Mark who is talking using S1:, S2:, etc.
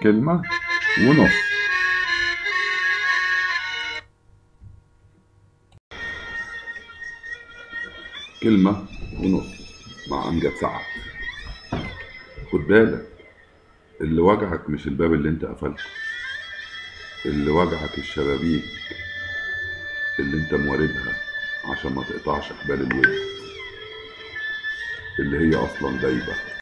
S1: كلمة ونص كلمة ونص مع أمجد سعد خد بالك اللي وجعك مش الباب اللي انت قفلته اللي وجعك الشبابيك اللي انت موردها عشان ما تقطعش حبال الود اللي هي اصلا دايبه